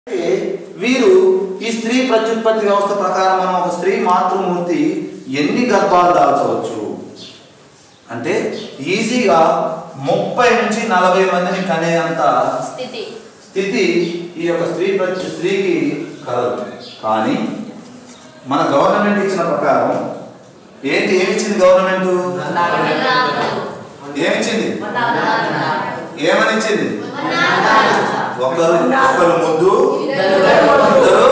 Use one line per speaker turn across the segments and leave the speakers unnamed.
వీరు ఈ స్త్రీ ప్రత్యుత్పత్తి వ్యవస్థ ప్రకారం మనం ఒక స్త్రీ మాతృమూర్తి ఎన్ని గర్భాలు దాల్చవచ్చు అంటే ఈజీగా ముప్పై నుంచి నలభై మందిని కనేంత
స్థితి
స్థితి ఈ యొక్క స్త్రీ ప్రతి స్త్రీకి కలదు కానీ మన గవర్నమెంట్ ఇచ్చిన ప్రకారం ఏంటి ఏమిచ్చింది గవర్నమెంట్ ఏమిచ్చింది ఏమని ఇచ్చింది ఒకరు ఒకరు ముద్దు ఇద్దరు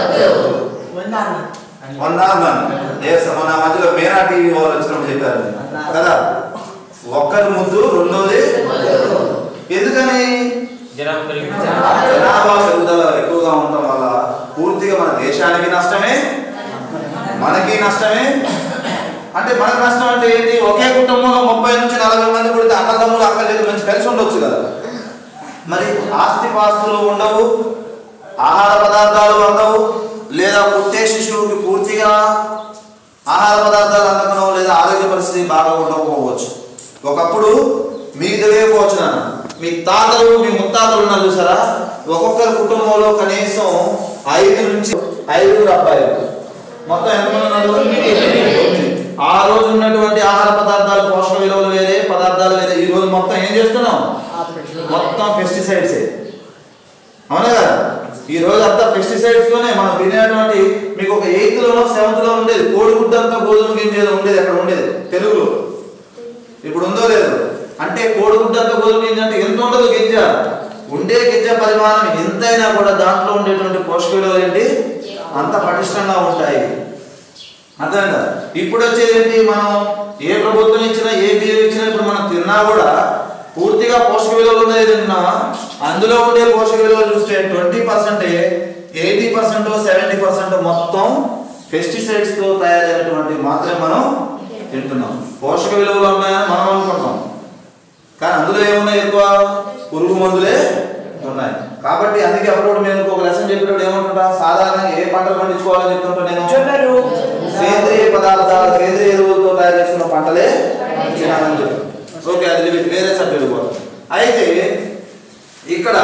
మొన్న మన మధ్యలో మేనా టీవీ వాళ్ళు వచ్చినప్పుడు చెప్పారు కదా ఒక్కరు ముద్దు రెండోది ఎందుకని
జనాభా పెరిగింది
జనాభా పెరుగుదల ఎక్కువగా ఉండటం వల్ల పూర్తిగా మన దేశానికి నష్టమే మనకి నష్టమే అంటే మనకు నష్టం అంటే ఏంటి ఒకే కుటుంబంలో ముప్పై నుంచి నలభై మంది పుడితే అన్నదమ్ములు అక్క లేదు మంచి కలిసి ఉండొచ్చు కదా మరి ఆస్తి పాస్తులు ఉండవు ఆహార పదార్థాలు అందవు లేదా పుట్టే శిశువుకి పూర్తిగా ఆహార పదార్థాలు అందకనో లేదా ఆరోగ్య పరిస్థితి బాగా ఉండకపోవచ్చు ఒకప్పుడు మీకు తెలియకపోవచ్చు నాన్న మీ తాతలు మీ ముత్తాతలు ఉన్నారు చూసారా ఒక్కొక్కరి కుటుంబంలో కనీసం ఐదు నుంచి ఐదుగురు అబ్బాయిలు మొత్తం ఎంతమంది ఉన్నారు తొమ్మిది. ఆ రోజు ఉన్నటువంటి ఆహార పదార్థాలు పోషక విలువలు వేరే పదార్థాలు వేరే ఈ రోజు మొత్తం ఏం చేస్తున్నాం మొత్తం పెస్టిసైడ్సే అవునా కదా ఈ రోజు అంతా పెస్టిసైడ్స్ లోనే మనం తినేటువంటి మీకు ఒక ఎయిత్ లోనో సెవెంత్ లో ఉండేది కోడిగుడ్డు అంతా గోధుమ గింజ ఏదో ఉండేది అక్కడ ఉండేది తెలుగులో ఇప్పుడు ఉందో లేదు అంటే కోడిగుడ్డు అంతా గోధుమ గింజ అంటే ఎంత ఉండదు గింజ ఉండే గింజ పరిమాణం ఎంతైనా కూడా దాంట్లో ఉండేటువంటి పోషక విలువలు ఏంటి అంత పటిష్టంగా ఉంటాయి అర్థమైందా ఇప్పుడు వచ్చేది ఏంటి మనం ఏ ప్రభుత్వం ఇచ్చినా ఏ బియ్యం ఇచ్చినా ఇప్పుడు మనం తిన్నా కూడా పూర్తిగా పోషక విలువలు ఉన్నది తిన్నా అందులో ఉండే పోషక విలువలు చూస్తే twenty percent eighty percent seventy percent మొత్తం పెస్టిసైడ్స్ తో తయారైనటువంటి మాత్రమే మనం తింటున్నాం పోషక విలువలు ఉన్నాయని మనం అనుకుంటాం కానీ అందులో ఏమున్నాయి ఎక్కువ పురుగు మందులే ఉన్నాయి కాబట్టి అందుకే అప్పుడు నేను ఒక లెసన్ చెప్పినప్పుడు ఏమంటుంటా సాధారణంగా ఏ పంటలు పండించుకోవాలని చెప్తుంటా నేను సేంద్రియ పదార్థాలు సేంద్రియ ఎరువులతో తయారు చేస్తున్న పంటలే తినాలని చెప్పి ఓకే అది వే- వేరే సబ్జెక్ట్ కూడా అయితే ఇక్కడ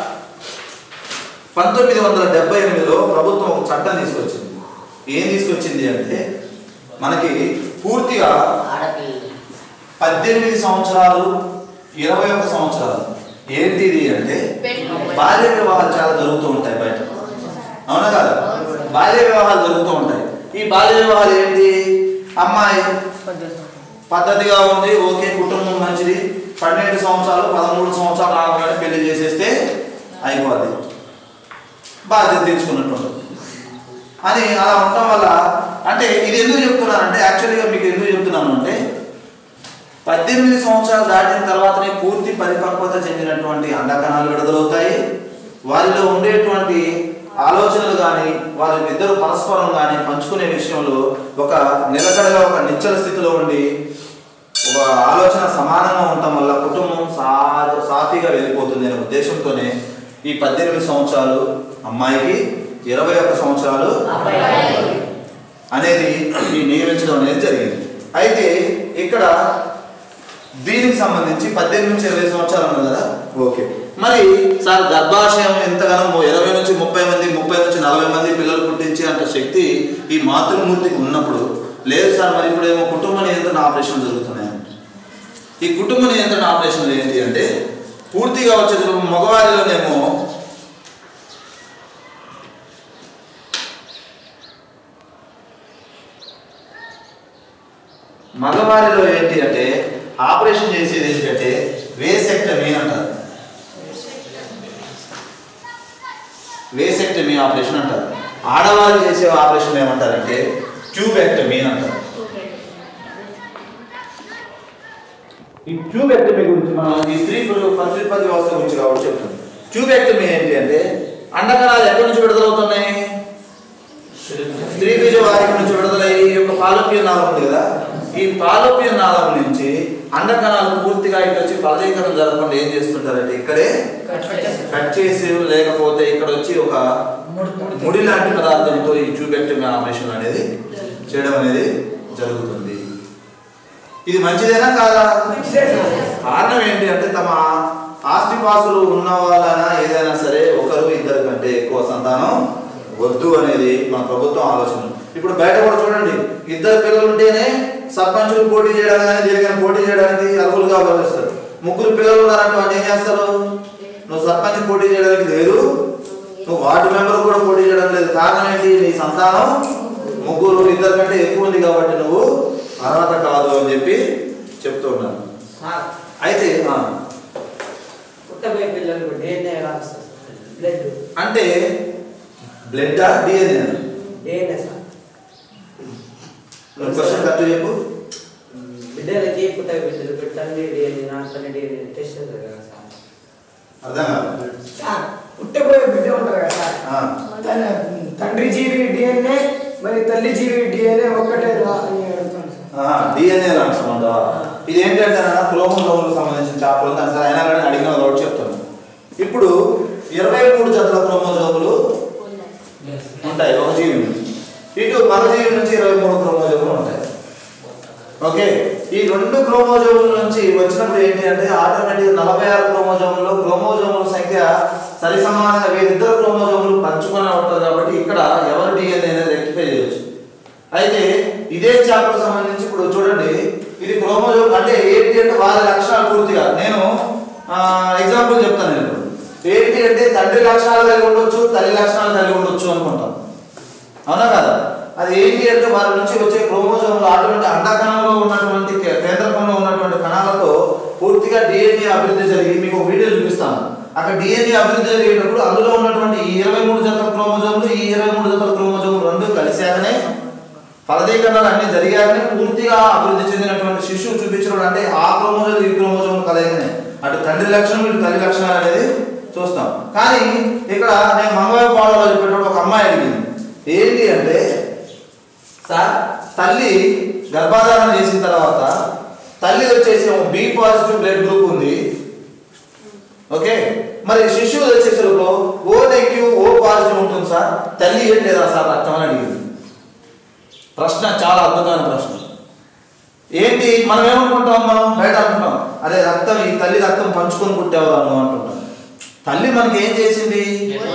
పంతొమ్మిది వందల డెబ్బై ఎనిమిదిలో ప్రభుత్వం ఒక చట్టం తీసుకొచ్చింది ఏం తీసుకొచ్చింది అంటే మనకి పూర్తిగా పద్దెనిమిది సంవత్సరాలు ఇరవై ఒక సంవత్సరాలు ఏంటిది అంటే బాల్య వివాహాలు చాలా జరుగుతూ ఉంటాయి బయట అవునా కదా బాల్య వివాహాలు జరుగుతూ ఉంటాయి ఈ బాల్య వివాహాలు ఏంటి అమ్మాయి పద్ధతిగా ఉంది ఓకే కుటుంబం మంచిది పన్నెండు సంవత్సరాలు పదమూడు సంవత్సరాలు రాగానే పెళ్లి చేసేస్తే అయిపోద్ది బాధ్యత తీర్చుకున్నట్టు ఉంటుంది. అని అలా ఉండటం వల్ల అంటే ఇది ఎందుకు చెప్తున్నానంటే యాక్చువల్గా మీకు ఎందుకు చెప్తున్నాను అంటే పద్దెనిమిది సంవత్సరాలు దాటిన తర్వాతనే పూర్తి పరిపక్వత చెందినటువంటి అండకణాలు విడుదలవుతాయి వారిలో ఉండేటువంటి ఆలోచనలు కానీ వారి ఇద్దరు పరస్పరం కానీ పంచుకునే విషయంలో ఒక నిలకడగా ఒక నిశ్చల స్థితిలో ఉండి ఒక ఆలోచన సమానంగా ఉండటం వల్ల కుటుంబం సా సాఫీగా వెళ్ళిపోతుంది అనే ఉద్దేశంతోనే ఈ పద్దెనిమిది సంవత్సరాలు అమ్మాయికి ఇరవై ఒక్క సంవత్సరాలు అనేది ఈ నియమించడం అనేది జరిగింది అయితే ఇక్కడ దీనికి సంబంధించి పద్దెనిమిది నుంచి ఇరవై సంవత్సరాలు ఉంది కదా ఓకే మరి సార్ గర్భాశయం ఎంతగానో ఇరవై నుంచి ముప్పై మంది ముప్పై నుంచి నలభై మంది పిల్లలు పుట్టించే అంత శక్తి ఈ మాతృమూర్తికి ఉన్నప్పుడు లేదు సార్ మరి ఇప్పుడు ఏమో కుటుంబ నియంత్రణ ఆపరేషన్ జరుగుతున్నాయి ఈ కుటుంబ నియంత్రణ ఆపరేషన్లు ఏంటి అంటే పూర్తిగా వచ్చే మగవారిలోనేమో మగవారిలో ఏంటి అంటే ఆపరేషన్ చేసేది ఏంటంటే వేసెక్టమీ అంటారు వేసెక్టమీ ఆపరేషన్ అంటారు ఆడవారు చేసే ఆపరేషన్ ఏమంటారంటే ట్యూబెక్టమీ అంటారు ఈ ట్యూబెక్టమీ గురించి మనం ఈ స్త్రీ ప్రత్యుత్పత్తి వ్యవస్థ గురించి కాబట్టి చెప్తాం ట్యూబెక్టమీ ఏంటి అంటే అండకణాలు ఎక్కడి నుంచి విడుదలవుతున్నాయి స్త్రీ బీజ వాహిక నుంచి విడుదలయ్యి ఈ యొక్క పాలోప్య నాళం ఉంది కదా ఈ పాలోప్య నాళం నుంచి అండకణాలు పూర్తిగా ఇటు వచ్చి ఫలదీకరణ జరగకుండా ఏం చేస్తుంటారంటే ఇక్కడే కట్ చేసి లేకపోతే ఇక్కడ వచ్చి ఒక ముడి లాంటి పదార్థంతో ఈ ట్యూబెక్టమీ ఆపరేషన్ అనేది చేయడం అనేది జరుగుతుంది ఇది మంచిదేనా కాదా కారణం ఏంటి అంటే తమ ఆస్తిపాస్తులు ఉన్న వాళ్ళైనా ఏదైనా సరే ఒకరు ఇద్దరు కంటే ఎక్కువ సంతానం వద్దు అనేది మన ప్రభుత్వం ఆలోచన ఇప్పుడు బయట కూడా చూడండి ఇద్దరు పిల్లలు ఉంటేనే సర్పంచులు పోటీ చేయడానికి కానీ దేనికైనా పోటీ చేయడానికి అర్హులుగా భావిస్తారు ముగ్గురు పిల్లలు ఉన్నారంటే వాళ్ళు ఏం చేస్తారు నువ్వు సర్పంచ్ పోటీ చేయడానికి లేదు నువ్వు వార్డు మెంబర్ కూడా పోటీ చేయడం లేదు కారణం ఏంటి నీ సంతానం ముగ్గురు ఇద్దరు కంటే ఎక్కువ ఉంది కాబట్టి నువ్వు అర్హత కాదు అని చెప్పి చెప్తూ ఉన్నాను
సార్
అయితే ఆ,
పుట్టబోయే పిల్లలకు డిఎన్ఏ ఎలా వస్తుంది బ్లడ్
అంటే బ్లడ్ డిఎన్ఏ
డిఎన్ఏ సార్
నువ్వు క్వశ్చన్ కరెక్ట్ చెప్పు
బిడ్డలకి పుట్టే బిడ్డలు తండ్రి డిఎన్ఏ నా తండ్రి డిఎన్ఏ టెస్ట్ చేస్తారు కదా సార్
అర్థం కాదు
సార్ పుట్టబోయే బిడ్డ ఉంటారు కదా సార్
ఆ,
తన తండ్రి జీవి డిఎన్ఏ మరి తల్లి జీవి డిఎన్ఏ ఒక్కటే రా అని అడుగుతాను సార్
ఆ, డిఎన్ఏ రాసుకుంటా ఇది ఏంటంటే క్రోమోజోములకు సంబంధించిన చాపలు దాని సరే అయినా కానీ అడిగిన ఒకటి చెప్తాను ఇప్పుడు ఇరవై మూడు జతల క్రోమోజోములు ఉంటాయి ఒక జీవి నుంచి ఇటు మరో జీవి నుంచి ఇరవై మూడు క్రోమోజోములు ఉంటాయి ఓకే ఈ రెండు క్రోమోజోముల నుంచి వచ్చినప్పుడు ఏంటి అంటే ఆటోమేటిక్ నలభై ఆరు క్రోమోజోములు క్రోమోజోముల సంఖ్య సరి సమానంగా వీరిద్దరు క్రోమోజోములు పంచుకొని ఉంటుంది కాబట్టి ఇక్కడ ఎవరు డిఎన్ఏ అనేది రెక్టిఫై చేయొచ్చు అయితే ఇదే చాప్టర్ సంబంధించి ఇప్పుడు చూడండి ఇది క్రోమోజోమ్ అంటే ఏంటి అంటే వారి లక్షణాలు పూర్తిగా నేను ఎగ్జాంపుల్ చెప్తాను నేను ఇప్పుడు. ఏంటి అంటే తండ్రి లక్షణాలు కలిగి ఉండొచ్చు తల్లి లక్షణాలు కలిగి ఉండొచ్చు అనుకుంటాం అవునా కదా అది ఏంటి అంటే వారి నుంచి వచ్చే క్రోమోజోమ్లు అటువంటి అండకణంలో ఉన్నటువంటి కే- కేంద్రకంలో ఉన్నటువంటి కణాలతో పూర్తిగా డిఎన్ఏ అభివృద్ధి జరిగి మీకు ఒక వీడియో చూపిస్తాను అక్కడ డిఎన్ఏ అభివృద్ధి జరిగేటప్పుడు అందులో ఉన్నటువంటి ఈ ఇరవై మూడు జతల క్రోమోజోమ్లు ఈ ఇరవై మూడు జతల క్రోమోజోమ్లు రెండు కలిశాకనే ఫలదీకరణలు అన్ని జరిగాకనే పూర్తిగా అభివృద్ధి చెందినటువంటి శిశువు చూపించడం అంటే ఆ క్రోమోజోమ్ ఈ క్రోమోజోమ్ కలయికనే అటు తండ్రి లక్షణం ఇటు తల్లి లక్షణాలు అనేది చూస్తాం కానీ ఇక్కడ నేను మంగళవారం పాడలో చెప్పేటప్పుడు ఒక అమ్మాయి అడిగింది ఏంటి అంటే సార్ తల్లి గర్భాధారణ చేసిన తర్వాత తల్లి వచ్చేసి బి పాజిటివ్ బ్లడ్ గ్రూప్ ఉంది ఓకే మరి శిశువు వచ్చేసరికి ఓ నెగిటివ్ ఓ పాజిటివ్ ఉంటుంది సార్ తల్లి ఏం లేదా సార్ రక్తం అని అడిగింది ప్రశ్న చాలా అద్భుతమైన ప్రశ్న ఏంటి మనం ఏమనుకుంటాం మనం బయట అనుకుంటాం అరే రక్తం ఈ తల్లి రక్తం పంచుకొని పుట్టేవారు నువ్వు అంటుంటాం తల్లి మనకి ఏం చేసింది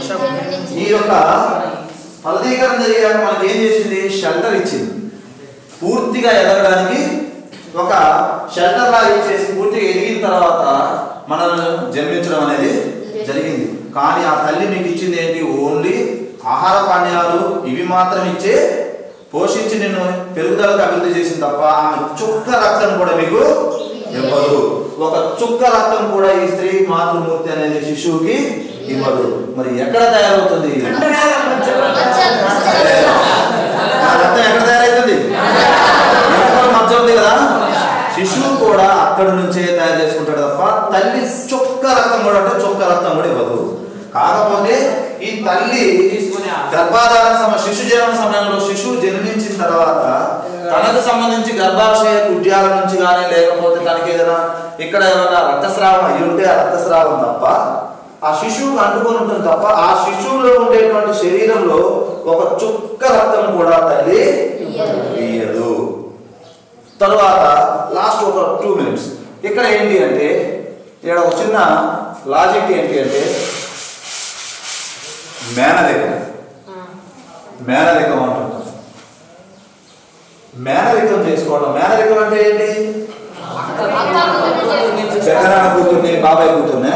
ఈ యొక్క ఫలదీకరణ జరిగాక మనకి ఏం చేసింది షెల్టర్ ఇచ్చింది పూర్తిగా ఎదగడానికి ఒక షెల్టర్ లాగా ఇచ్చేసి పూర్తిగా ఎదిగిన తర్వాత మనల్ని జన్మించడం అనేది జరిగింది కానీ ఆ తల్లి మీకు ఇచ్చింది ఏంటి ఓన్లీ ఆహార పానీయాలు ఇవి మాత్రం ఇచ్చే పోషించి నిన్ను పెరుగుదలకు అభివృద్ధి చేసింది తప్ప ఆమె చుక్క రక్తం కూడా మీకు ఇవ్వదు ఒక చుక్క రక్తం కూడా ఈ స్త్రీ మాతృమూర్తి అనేది శిశువుకి ఇవ్వదు మరి ఎక్కడ తయారవుతుంది
అంటరాల మధ్యలో
ఆ రక్తం ఎక్కడ తయారవుతుంది వెనకాల మధ్య ఉంది కదా శిశువు కూడా అక్కడ నుంచే తయారు చేసుకుంటాడు తప్ప తల్లి చుక్క రక్తం కూడా అంటే చుక్క రక్తం కూడా ఇవ్వదు కాకపోతే ఈ తల్లి గర్భాధారణ సమయం శిశు జనన సమయంలో శిశువు జన్మించిన తర్వాత తనకు సంబంధించి గర్భాశయ కుడ్యాల నుంచి కానీ లేకపోతే తనకి ఏదైనా ఇక్కడ ఏమైనా రక్తస్రావం అయి ఉంటే ఆ రక్తస్రావం తప్ప ఆ శిశువుకు అంటుకొని ఉంటుంది తప్ప ఆ శిశువులో ఉండేటువంటి శరీరంలో ఒక చుక్క రక్తం కూడా తల్లి ఇయ్యదు తరువాత లాస్ట్ ఒక టూ మినిట్స్ ఇక్కడ ఏంటి అంటే ఇక్కడ ఒక చిన్న లాజిక్ ఏంటి అంటే మేనరికం మేనరికం అంటుంటాం మేనరికం చేసుకోవడం మేనరికం అంటే ఏంటి పెద్దనాన్న కూతుర్ని బాబాయ్ కూతుర్నే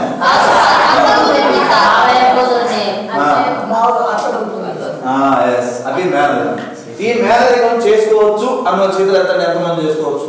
మాకు అక్కడ ఉంటుంది
ఎస్ అది మేనరికం ఈ మేనరికం చేసుకోవచ్చు అన్న చేతులు ఎత్తండి ఎంతమంది చేసుకోవచ్చు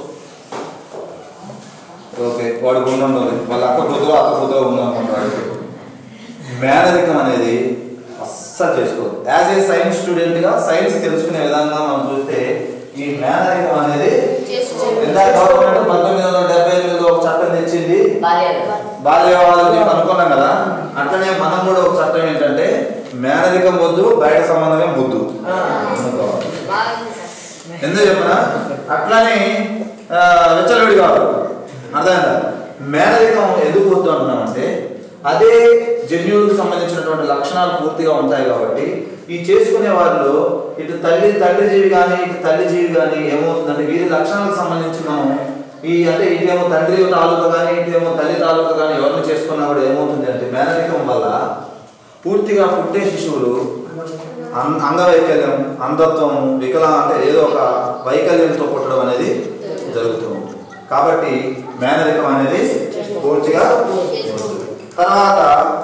ఓకే వాడు గుండంలో వాళ్ళ అక్క కూతురు అక్క కూతురు ఉందనుకుంటాడు మేనరికం అనేది అస్సలు చేసుకోదు యాజ్ ఏ సైన్స్ స్టూడెంట్గా సైన్స్ తెలుసుకునే విధంగా మనం చూస్తే ఈ మేనరికం అనేది ఇందాక గవర్నమెంట్ పంతొమ్మిది వందల డెబ్బై ఎనిమిదిలో ఒక చట్టం తెచ్చింది బాల్య వివాహాలు చెప్పి అనుకున్నాం కదా అట్లనే మనం కూడా ఒక చట్టం ఏంటంటే మేనరికం వద్దు బయట సంబంధమే ముద్దు అనుకోవాలి. ఎందుకు చెప్పనా అట్లానే ఆ, విచ్చలవిడి కాదు అర్థమైందా మేనరికం ఎందుకు వద్దు అంటున్నామంటే అదే జన్యువులకు సంబంధించినటువంటి లక్షణాలు పూర్తిగా ఉంటాయి కాబట్టి ఈ చేసుకునే వారిలో ఇటు తల్లి తండ్రి జీవి కానీ ఇటు తల్లి జీవి కానీ ఏమవుతుందంటే వీరి లక్షణాలకు సంబంధించి మనం ఈ అంటే ఇటేమో తండ్రి తాలూకా కానీ ఇటేమో తల్లి తాలూకా కానీ ఎవరిని చేసుకున్నా కూడా ఏమవుతుంది అంటే మేనరికం వల్ల పూర్తిగా పుట్టే శిశువులు అం- అంగవైకల్యం అంధత్వం వికలా అంటే ఏదో ఒక వైకల్యంతో పుట్టడం అనేది జరుగుతుంది కాబట్టి మేనరికం అనేది పూర్తిగా తర్వాత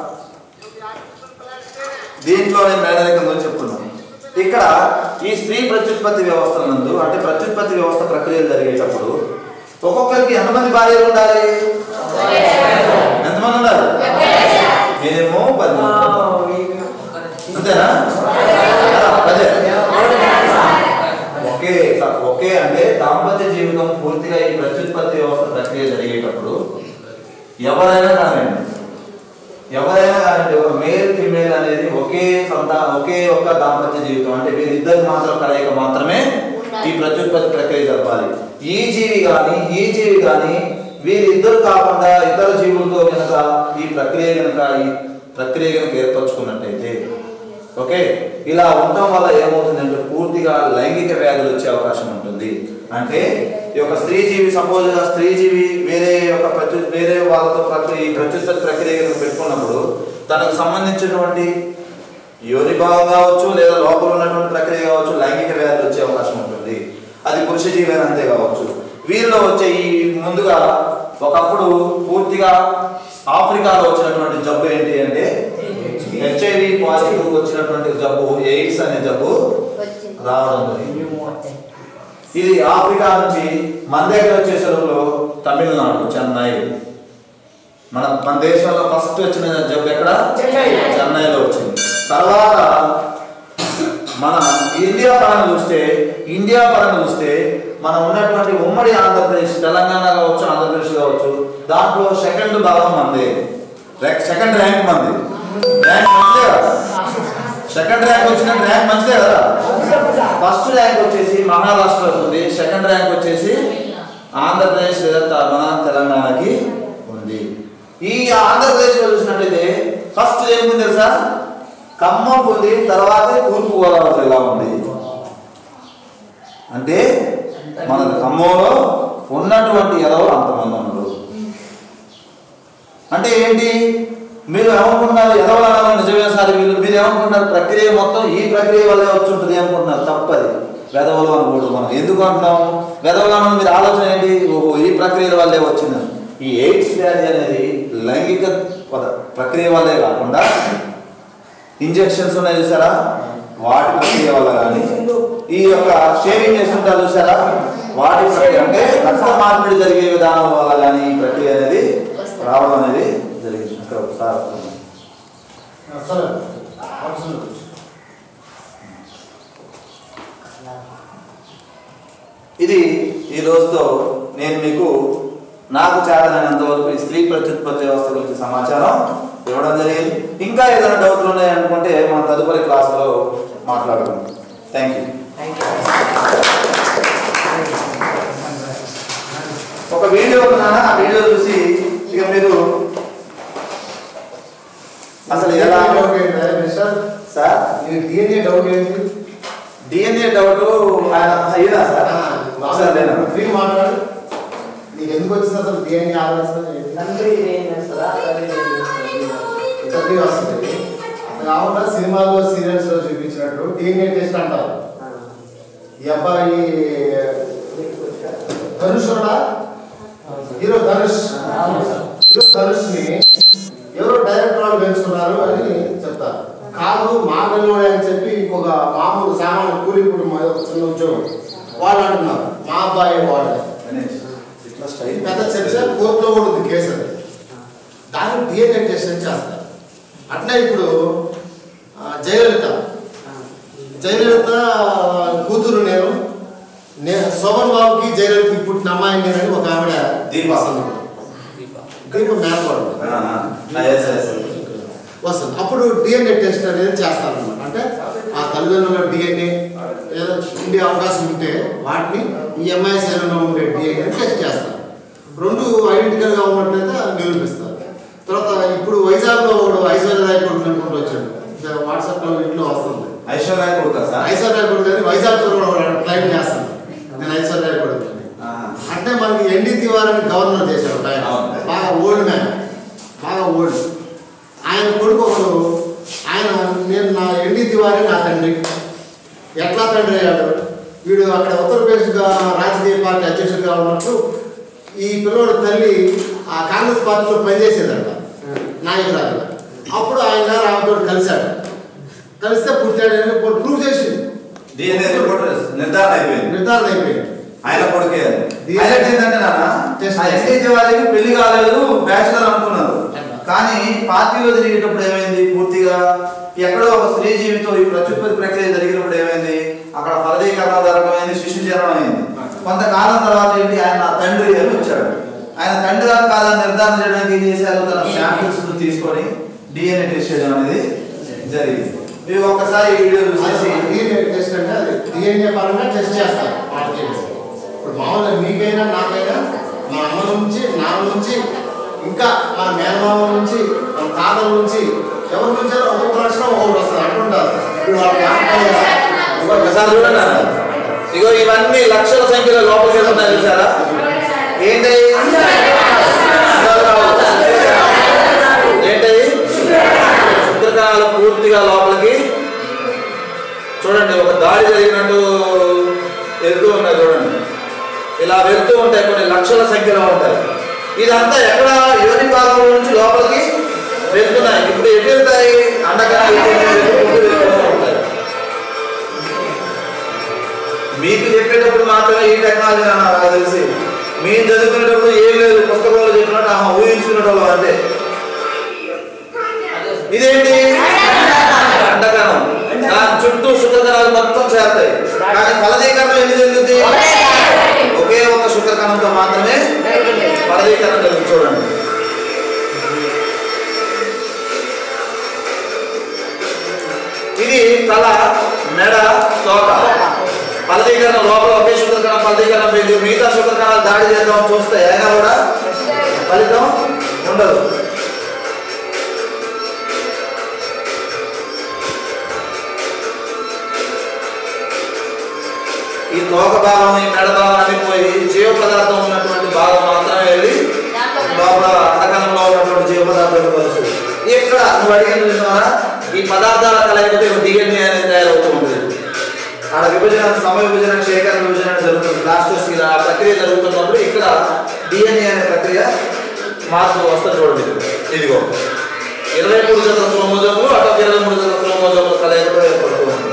దీంట్లోనే మేనరికం గురించి చెప్తున్నాం ఇక్కడ ఈ స్త్రీ ప్రత్యుత్పత్తి వ్యవస్థ నందు అంటే ప్రత్యుత్పత్తి వ్యవస్థ ప్రక్రియలు జరిగేటప్పుడు ఒక్కొక్కరికి ఎంతమంది భార్యలు ఉండాలి ఎంతమంది ఉండాలి మినిమం పది మంది. అంతేనా అదే ఒకే ఒకే అంటే దాంపత్య జీవితం పూర్తిగా ఈ ప్రత్యుత్పత్తి వ్యవస్థ ప్రక్రియ జరిగేటప్పుడు ఎవరైనా కానివ్వండి ఎవరైనా కానివ్వండి ఒక మేల్ ఫిమేల్ అనేది ఒకే సంతా ఒకే ఒక్క దాంపత్య జీవితం అంటే వీరిద్దరు మాత్రం కలయిక మాత్రమే ఈ ప్రత్యుత్పత్తి ప్రక్రియ జరపాలి ఈ జీవి కానీ ఈ జీవి కానీ వీరిద్దరు కాకుండా ఇతర జీవులతో కనుక ఈ ప్రక్రియ కనుక ఈ ప్రక్రియ కనుక ఏర్పరచుకున్నట్టయితే ఓకే ఇలా ఉండటం వల్ల ఏమవుతుందంటే పూర్తిగా లైంగిక వ్యాధులు వచ్చే అవకాశం ఉంటుంది అంటే ఈ యొక్క స్త్రీ జీవి సపోజ్గా స్త్రీ జీవి వేరే యొక్క ప్రత్యు వేరే వాళ్ళతో ప్రక్రియ ఈ ప్రత్యుత్పత్తి ప్రక్రియ కనుక పెట్టుకున్నప్పుడు తనకు సంబంధించినటువంటి యోని భాగం కావచ్చు లేదా లోపల ఉన్నటువంటి ప్రక్రియ కావచ్చు లైంగిక వ్యాధులు వచ్చే అవకాశం ఉంటుంది అది పురుష జీవి అయినా అంతే కావచ్చు వీరిలో వచ్చే ఈ ముందుగా ఒకప్పుడు పూర్తిగా ఆఫ్రికాలో వచ్చినటువంటి జబ్బు ఏంటి అంటే హెచ్ఐవి పాజిటివ్ వచ్చినటువంటి జబ్బు ఎయిడ్స్ అనే జబ్బు రావడం జరిగింది ఇది ఆఫ్రికా నుంచి మన దగ్గర వచ్చేసరిలో తమిళనాడు చెన్నై మన మన దేశంలో ఫస్ట్ వచ్చిన జబ్బు ఎక్కడ
చెన్నై.
చెన్నైలో వచ్చింది తర్వాత మన ఇండియా పరంగా చూస్తే ఇండియా పరంగా చూస్తే మనం ఉన్నటువంటి ఉమ్మడి ఆంధ్రప్రదేశ్ తెలంగాణ కావచ్చు ఆంధ్రప్రదేశ్ కావచ్చు దాంట్లో సెకండ్ భాగం మంది సెకండ్ ర్యాంక్ మంది ర్యాంక్ మంచిదే కదా సెకండ్ ర్యాంక్ వచ్చిన ర్యాంక్ మంచిదే కదా ఫస్ట్ ర్యాంక్ వచ్చేసి మహారాష్ట్ర ఉంది సెకండ్ ర్యాంక్ వచ్చేసి ఆంధ్రప్రదేశ్ లేదా త- మన తెలంగాణకి ఉంది ఈ ఆంధ్రప్రదేశ్లో చూసినట్లయితే ఫస్ట్ ఏముంది తెలుసా ఖమ్మం ఉంది తర్వాత తూర్పు గోదావరి జిల్లా ఉంది అంటే మన ఖమ్మంలో ఉన్నటువంటి ఎదవలు అంతమంది ఉన్నారు అంటే ఏంటి మీరు ఏమనుకుంటున్నారు ఎదవలు అనాలి నిజమే సార్ వీళ్ళు మీరు ఏమనుకుంటున్నారు ప్రక్రియ మొత్తం ఈ ప్రక్రియ వల్లే వచ్చి ఉంటుంది అనుకుంటున్నారు తప్పది వెదవలు అనకూడదు మనం ఎందుకు అంటున్నాం వెదవలు అన్నది మీరు ఆలోచన ఏంటి ఓహో ఈ ప్రక్రియల వల్లే వచ్చింది ఈ ఎయిడ్స్ వ్యాధి అనేది లైంగిక పద- ప్రక్రియ వల్లే కాకుండా ఇంజెక్షన్స్ ఉన్నాయి చూసారా వాటి ప్రక్రియ వల్ల కానీ ఈ యొక్క షేవింగ్ చేస్తుంటారు చూసారా వాటి ప్రక్రియ అంటే రక్త మార్పిడి జరిగే విధానం వల్ల కానీ ఈ ప్రక్రియ అనేది రావడం అనేది జరిగింది ఇక్కడ ఒకసారి ఇది ఈ రోజుతో నేను మీకు నాకు చేతనైనంత వరకు ఈ స్త్రీ ప్రత్యుత్పత్తి వ్యవస్థ గురించి సమాచారం ఇవ్వడం జరిగింది ఇంకా ఏదైనా డౌట్లు ఉన్నాయనుకుంటే మనం తదుపరి క్లాస్లో మాట్లాడుకుందాం థ్యాంక్ యూ
థ్యాంక్ యూ
ఒక వీడియో ఉన్నానా ఆ వీడియో చూసి ఇక మీరు అసలు ఎలా సార్
డిఎన్ఏ డౌట్ ఏంటి
డిఎన్ఏ డౌట్ ఆయన ఇదా సార్ ఒకసారి లేనా?
ఫ్రీ మాట్లాడు నీకు ఎందుకు వచ్చింది అసలు డిఎన్ఏ ఆలోచన
తండ్రి ఏం చేస్తారా తల్లి ఏం చేస్తారా
ఫ్రీ వస్తుంది కాకుండా సినిమాల్లో సీరియల్స్ లో చూపించినట్టు డిఎన్ఏ టెస్ట్ అంటారు ఈ అబ్బాయి ధనుష్ కూడా హీరో ధనుష్ హీరో ధనుష్ ని ఎవరో డైరెక్టర్ వాళ్ళు పెంచుకున్నారు అని చెప్తారు కాదు మా పిల్లోడే అని చెప్పి ఇంకొక మామూలు సామాన్య కూలి కుటుంబం ఏదో చిన్న ఉద్యోగం వాళ్ళు అంటున్నారు మా అబ్బాయి వాడే
గణేష్, ఇట్లా
ఇది
స్టైల్
పెద్ద చర్చ కోర్టులో కూడా ఉంది కేసు అది దాన్ని డిఎన్ఏ టెస్ట్ అని చేస్తారు అట్లే ఇప్పుడు ఆ, జయలలిత జయలలిత కూతురు నేను నేను శోభన్ బాబుకి జయలలితకి పుట్టిన అమ్మాయి నేనని ఒక ఆవిడ
దీప.
వస్తుంది దీప మేనకోడలు వస్తుంది అప్పుడు డిఎన్ఏ టెస్ట్ అనేది చేస్తారన్నమాట అంటే ఆ తల్లిదండ్రుల డిఎన్ఏ ఏదో ఉండే అవకాశం ఉంటే వాటిని ఈ ఎంఐ శరీరంలో ఉండే డిఎన్ఏ టెస్ట్ చేస్తారు రెండు ఐడెంటికల్ గా ఉన్నట్లయితే నిరూపిస్తారు తర్వాత ఇప్పుడు వైజాగ్లో ఒకడు ఐశ్వర్య రాయ్ కొడుకు అనుకుంటూ వచ్చాడు వాట్సాప్ లో ఇంట్లో వస్తుంది
ఐశ్వర్య కొడుకా సార్
ఐశ్వర్య రాయ్ కొడుకు అని వైజాగ్ లో కూడా క్లైమ్ చేస్తాను నేను ఐశ్వర్య రాయ్ కొడుకు అని.
ఆహా.
అంటే మనకి ఎన్డీ తివారని గవర్నర్ చేశాడు ఒక ఆయన
అవును.
బాగా ఓల్డ్ మ్యాన్ బాగా ఓల్డ్ ఆయన కొడుకు ఒకడు ఆయన నేను నా ఎన్డీ తివారి నా తండ్రి ఎట్లా తండ్రి అయ్యాడు వీడు అక్కడ ఉత్తరప్రదేశ్గా రాజకీయ పార్టీ అధ్యక్షుడిగా ఉన్నట్టు ఈ పిల్లోడు తల్లి ఆ కాంగ్రెస్ పార్టీలో పనిచేసేదంట నాయకురాలుగా అప్పుడు ఆయన గారు ఆమెతో కలిశాడు కలిస్తే పుట్టాడని ప్రూవ్ చేసింది
డిఎన్ఏ రిపోర్ట్ నిర్ధారణ అయిపోయింది
నిర్ధారణ అయిపోయింది
ఆయన కొడుకే అది.
DNA
హైలైట్ ఏంటంటే నాన్న
Test
ఆ ఎస్ఐజీ వాళ్ళకి పెళ్లి కాలేదు బ్యాచులర్ అనుకున్నారు కానీ పార్టీలో జరిగేటప్పుడు ఏమైంది పూర్తిగా ఎక్కడో ఒక స్త్రీ జీవితం ఈ ప్రత్యుత్పత్తి ప్రక్రియ జరిగినప్పుడు ఏమైంది అక్కడ ఫలదీకరణ జరగమైంది శిశు జరగడం అయింది కొంతకాలం తర్వాత ఏంటి ఆయన నా తండ్రి అని వచ్చాడు ఆయన తండ్రి కాదని నిర్ధారణ చేయడానికి ఏం చేశారు తన శాంపిల్స్ తీసుకొని డిఎన్ఏ టెస్ట్ చేయడం అనేది జరిగింది మీరు ఒక్కసారి ఈ వీడియో చూసేసి
డిఎన్ఏ టెస్ట్ అంటే అది డిఎన్ఏ పరంగా టెస్ట్ చేస్తారు వాళ్ళకి ఇప్పుడు మామూలుగా మీకైనా నాకైనా మా అమ్మ నుంచి నాన్న నుంచి ఇంకా మా మేనమామ నుంచి మా తాతల నుంచి ఎవరి నుంచి ఒక్కొక్క లక్షణం ఒక్కొక్కటి వస్తుంది అట్లుంటారు ఇప్పుడు వాళ్ళ జ్ఞాపకం
ఒకసారి చూడండి అన్న. ఇగో ఇవన్నీ లక్షల సంఖ్యలో లోపలికి వెళ్తున్నాయి చూసారా ఏంటి ఏంటి శుక్రకణాలు పూర్తిగా లోపలికి చూడండి ఒక దాడి జరిగినట్టు వెళ్తూ ఉన్నాయి చూడండి ఇలా వెళ్తూ ఉంటాయి కొన్ని లక్షల సంఖ్యలో ఉంటాయి ఇదంతా ఎక్కడ యోని భాగం నుంచి లోపలికి వెళ్తున్నాయి ఇప్పుడు ఎటు వెళ్తాయి అండకణాలు ఇటు వెళ్తూ వెళ్తూ ఉంటాయి మీకు చెప్పేటప్పుడు మాత్రమే ఈ టెక్నాలజీ అన్న నాకు తెలిసి మేము చదువుకునేటప్పుడు ఏం లేదు పుస్తకంలో చెప్పినట్టు ఆహా ఊహించుకునేటోళ్ళు అంటే ఇదేంటి అండకణం దాని చుట్టూ శుక్రకణాలు మొత్తం చేరతాయి కానీ ఫలదీకరణం ఎన్ని జరుగుతుంది ఒకే ఒక శుక్రకణంతో మాత్రమే ఫలదీకరణం జరుగుతుంది చూడండి ఇది తల మెడ తోక ఫలదీకరణ లోపల ఒకే శుక్రకణం ఫలదీకరణం వెళ్ళి మిగతా శుక్రకణాలు దాడి చేద్దాం చూస్తే అయినా కూడా ఫలితం ఉండదు ఈ తోక భాగం ఈ మెడ భాగం అన్ని పోయి జీవ పదార్థం ఉన్నటువంటి భాగం మాత్రమే వెళ్ళి లోపల అండకణంలో ఉన్నటువంటి జీవ పదార్థాలు కలుస్తుంది ఇక్కడ నువ్వు అడిగిన చూసినారా ఈ పదార్థాల కలయికతో డిఎన్ఏ అనేది తయారవుతూ ఉంటుంది ఆడ విభజన సమ విభజన క్షేకరణ విభజన జరుగుతుంది లాస్ట్ ఆ ప్రక్రియ జరుగుతున్నప్పుడు ఇక్కడ డిఎన్ఏ అనే ప్రక్రియ మార్పు వస్తుంది చూడండి ఇదిగో ఇరవై మూడు జతల క్రోమోజోములు అటు ఒక ఇరవై మూడు జతల క్రోమోజోముల కలయికతో ఏర్పడుతూ ఉంటుంది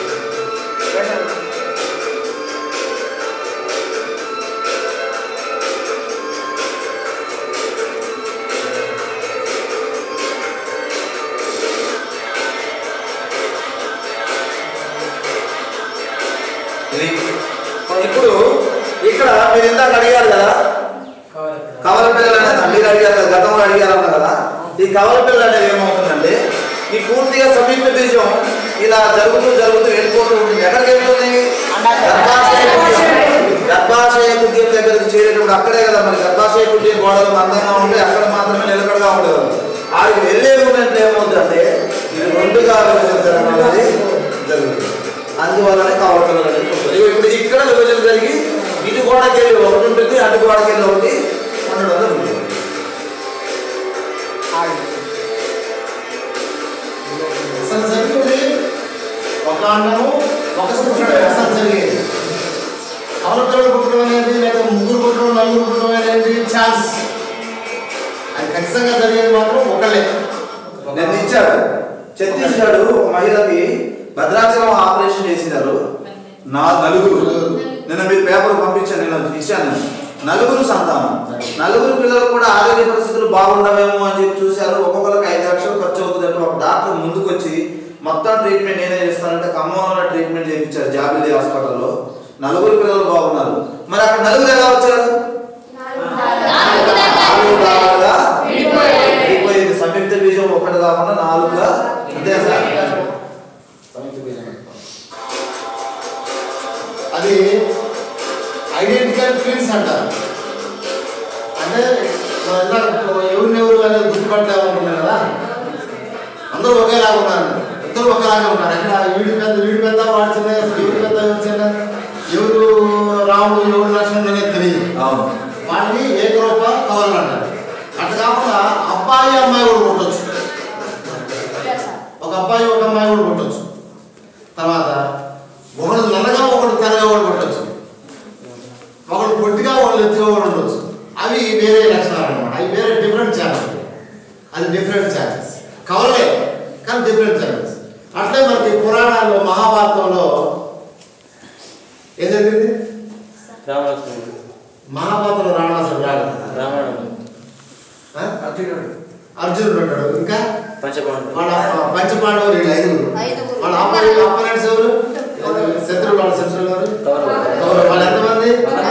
ఇది ఇప్పుడు ఇక్కడ మీరు ఇందాక అడిగారు కదా కవల పిల్లలు అనేది మీరు అడిగారు కదా గతంలో అడిగారు కదా ఈ కవల పిల్లలు అనేది ఏమవుతుందంటే ఈ పూర్తిగా సమీప బీజం ఇలా జరుగుతూ జరుగుతూ వెళ్ళిపోతూ ఉంటుంది ఎక్కడికి వెళ్తుంది గర్భాశయ కుడ్యం. గర్భాశయ కుడ్యం దగ్గరికి చేరేటప్పుడు అక్కడే కదా మరి గర్భాశయ కుడ్యం గోడలు మందంగా ఉంటే అక్కడ మాత్రమే నిలకడగా ఉండదు ఆడికి వెళ్ళే మూమెంట్ ఏమవుతుందంటే ఇది రెండుగా విభజించడం అనేది జరుగుతుంది అందువల్లనే కవల పిల్లలు అనేది పుడతారు. ఇగో ఇప్పుడు ఇక్కడ విభజన జరిగి ఇటు గోడకి వెళ్ళి ఒకటి ఉంటుంది అటు గోడకి వెళ్ళి ఒకటి ఉండడం జరుగుతుంది
అసలు జరిగేది ఒక అండము ఒక శుక్రుడు అసలు జరిగేది కవల పిల్లలు పుట్టడం అనేది లేదా ముగ్గురు పుట్టడం నలుగురు పుట్టడం అనేది ఛాన్స్ అది ఖచ్చితంగా జరిగేది మాత్రం ఒకళ్ళే
నేను ఇచ్చాడు ఛత్తీస్గఢ్ ఒక మహిళకి భద్రాచలం ఆపరేషన్ చేసినారు నా నలుగురు నిన్న మీరు పేపర్ పంపించాను నేను ఇచ్చాను నేను. నలుగురు సంతానం నలుగురు పిల్లలు కూడా ఆరోగ్య పరిస్థితులు బాగుండవేమో అని చెప్పి చూశారు ఒక్కొక్కరికి ఐదు లక్షలు ఖర్చు అవుతుందంటే ఒక డాక్టర్ ముందుకు వచ్చి మొత్తం ట్రీట్మెంట్ నేనే చేస్తానంటే ఖమ్మంలో ట్రీట్మెంట్ చేయించారు జాబిలీ హాస్పిటల్లో నలుగురు పిల్లలు బాగున్నారు మరి అక్కడ నలుగురు ఎలా వచ్చారు నాలుగు భాగాలుగా విడిపోయింది సంయుక్త బీజం ఒకటి కాకుండా నాలుగుగా అంతే సార్
అది ఐడెంటికల్ ట్విన్స్ అంటారు అంటే మనం ఇందాక ఎవరిని ఎవరు అనేది గుర్తుపట్టామనుకున్నాం కదా అందరూ ఒకేలాగా ఉన్నారు ఇద్దరు ఒకేలాగా ఉంటారు ఎక్కడ వీడి పెద్ద వీడి పెద్ద వాడి చిన్న ఎవరి పెద్ద ఎవరు చిన్న ఎవరు రాముడు ఎవరు లక్ష్మణుడు అనేది తెలియదు
అవును
వాళ్ళ తర్వాత ఒకడు నల్లగా ఒకడు తెల్లగా కూడా కొట్టచ్చు ఒకడు పొట్టిగా ఒకడు ఎత్తుగా కూడా ఉండొచ్చు అవి వేరే లక్షణాలు అనమాట అవి వేరే డిఫరెంట్ ఛానల్స్ అది డిఫరెంట్ ఛానల్స్ కవలే కానీ డిఫరెంట్ ఛానల్స్ అట్లే మనకి పురాణాల్లో మహాభారతంలో ఏం జరిగింది
రావణాసురుడు
మహాభారతంలో రావణాసుడు రాడు
రావణుడు
ఆ? అర్జునుడు ఉంటాడు ఇంకా
పంచపాండవులు
వాళ్ళ పంచపాండవులు వీళ్ళు ఐదుగురు
ఐదుగురు.
వాళ్ళ ఆపోజిట్ ఆపోనెంట్స్ ఎవరు శత్రువులు వాళ్ళ శత్రువులు ఎవరు
కౌరవులు
కౌరవులు. వాళ్ళు ఎంతమంది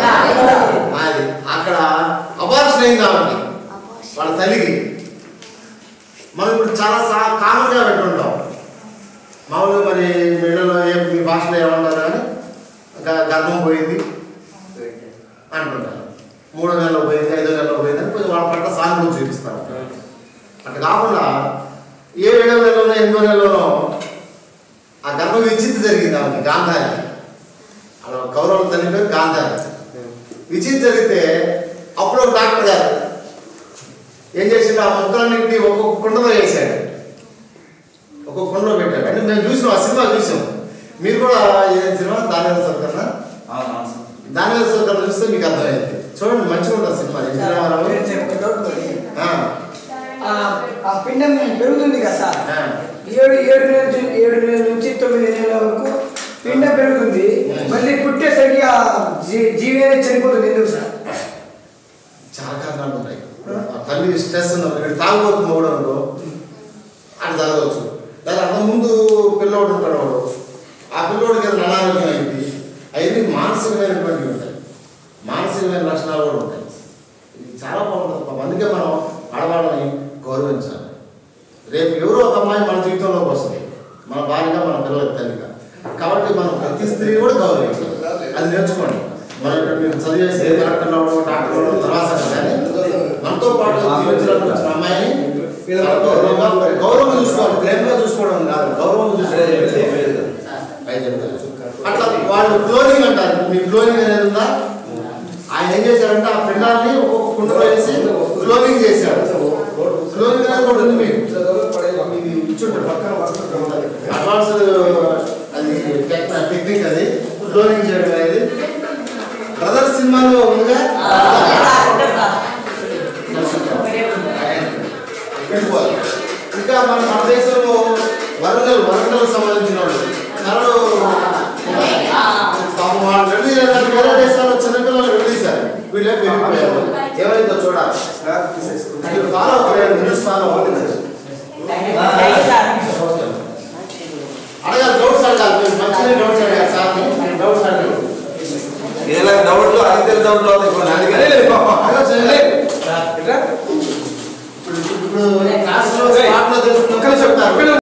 అది అక్కడ అబార్షన్ అయింది ఆమెకి వాళ్ళ తల్లికి మనం ఇప్పుడు చాలా సా కామన్గా పెట్టుంటాం మామూలుగా మరి మిడలో ఏ మీ భాషలో ఏమన్నారు కానీ గ- గర్భం పోయింది అంటుంటారు మూడో నెలలో పోయింది ఐదో నెలలో పోయింది అని కొంచెం వాళ్ళ పట్ల సానుభూతి చూపిస్తారు అట్లా కాకుండా ఏ ఏడో నెలలోనో ఎనిమిదో నెలలోనో ఆ గర్భ విచ్ఛిత్తి జరిగింది ఆమెకి గాంధారి అలా కౌరవుల తల్లి పేరు గాంధారి విచిత్ర జరిగితే అప్పుడు ఒక డాక్టర్ గారు ఏం చేసిండు ఆ ముక్కలన్నింటినీ ఒక్కొక్క కుండలో వేసాడు ఒక్కొక్క కుండలో పెట్టాడు అంటే మేము చూసాం ఆ సినిమా చూసాం మీరు కూడా ఏ సినిమా దాని సర్కన్నా
అవును సార్
దాని సర్కర్ చూస్తే మీకు అర్థమైంది చూడండి మంచిగా ఉంటుంది సినిమా ఎన్టీ రామారావు
ఒక డౌట్ మరి.
ఆ,
ఆ- ఆ పిండం పెరుగుతుంది కదా సార్
ఆ.
ఏడు ఏడు నెలల నుంచి ఏడు నెలల నుంచి తొమ్మిది నెలల వరకు పిండం పెరుగుతుంది మళ్ళీ పుట్టేసరికి ఆ జీ- జీవి అనేది చనిపోతుంది ఎందుకు సార్
చాలా కారణాలు ఉన్నాయి ఆ తల్లి స్ట్రెస్ ఉన్నప్పుడు ఇక్కడ తాగుబోతు మొగడు అనుకో అది జరగవచ్చు దాని అంత ముందు పిల్లోడు ఉంటాడు వాడు ఆ పిల్లోడికి ఏదైనా అనారోగ్యం అయింది అవన్నీ మానసికమైనటువంటివి ఉంటాయి మానసికమైన లక్షణాలు కూడా ఉంటాయి ఇది చాలా బాగుంటుంది పాపం. అందుకే మనం ఆడవాళ్ళని గౌరవించాలి రేపు ఎవరో ఒక అమ్మాయి మన జీవితంలోకి వస్తుంది మన భార్యగా మన పిల్లలకి తల్లిగా కాబట్టి మనం ప్రతి స్త్రీ కూడా గౌరవించాలి అది నేర్చుకోండి మనం ఇక్కడ మీరు చదివేసి కలెక్టర్ అవ్వడం డాక్టర్ అవ్వడం తర్వాత కానీ మనతో పాటు జీవించడానికి వచ్చిన అమ్మాయిని చాలా గౌరవంగా గౌరవం చూసుకోవాలి ప్రేమగా చూసుకోవడం కాదు గౌరవం చూసుకోవాలి అయితే అట్లా వాళ్ళు క్లోనింగ్ అంటారు మీ క్లోనింగ్ అనేది ఉందా ఆయన ఏం చేశారంటే ఆ పిండాన్ని ఒక్కొక్క కుండలో వేసి క్లోనింగ్ చేశాడు క్లోనింగ్ అనేది కూడా ఉంది మీకు ఇది ఇచ్చుంటాడు అడ్వాన్స్డ్ అది టెక్- టెక్నిక్ అది క్లోనింగ్ చేయడం అనేది బ్రదర్ సినిమాలో ఉందిగా వెళ్ళిపోవాలి ఇంకా మన మన దేశంలో వరంగల్ వరంగల్ సంబంధించిన వాళ్ళు కరడు పాపం వాళ్ళు వెళ్ళి వేరే దేశాల్లో చిన్నపిల్లలు వెళ్ళేశారు వీళ్ళే పెరిగిపోయారు ఏమైందో చూడాలి మీరు ఫాలో అవ్వాలి న్యూస్ ఫాలో అవ్వాలి అడగాలి డౌట్స్ అడగాలి మీరు మంచిగా డౌట్స్ అడగాలి సార్ మీరు డౌట్స్ అడగాలి
ఇలా డౌట్లు అడిగితే డౌట్లు అవుతాయి కొన్ని అడిగానే లేదు పాపం
అడగచ్చు